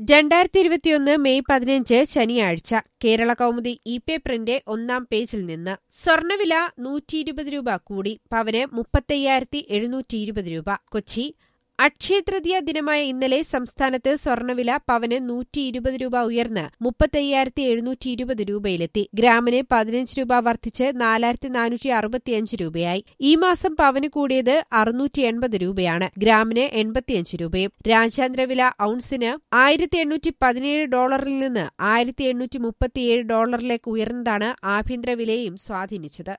രണ്ടായിരത്തി ഇരുപത്തിയൊന്ന് മെയ് പതിനഞ്ച് ശനിയാഴ്ച കേരള കൗമുദി ഇ പേപ്പറിന്റെ ഒന്നാം പേജിൽ നിന്ന് സ്വർണവില നൂറ്റി ഇരുപത് രൂപ കൂടി പവന് മുപ്പത്തയ്യായിരത്തി എഴുന്നൂറ്റി ഇരുപത് രൂപ കൊച്ചി അക്ഷയതൃതീയ ദിനമായ ഇന്നലെ സംസ്ഥാനത്ത് സ്വർണവില പവന് നൂറ്റി ഇരുപത് രൂപ ഉയർന്ന് മുപ്പത്തയ്യായിരത്തി എഴുന്നൂറ്റി ഇരുപത് രൂപയിലെത്തി ഗ്രാമിന് പതിനഞ്ച് രൂപ വർദ്ധിച്ച് നാലായിരത്തി നാനൂറ്റി അറുപത്തിയഞ്ച് രൂപയായി ഈ മാസം പവന് കൂടിയത് അറുന്നൂറ്റി എൺപത് രൂപയാണ് ഗ്രാമിന് എൺപത്തിയഞ്ച് രൂപയും രാജ്യാന്തര വില ഔൺസിന് ആയിരത്തി എണ്ണൂറ്റി പതിനേഴ് ഡോളറിൽ നിന്ന് ആയിരത്തി എണ്ണൂറ്റി മുപ്പത്തിയേഴ് ഡോളറിലേക്ക് ഉയർന്നതാണ് ആഭ്യന്തര വിലയെയും സ്വാധീനിച്ചത്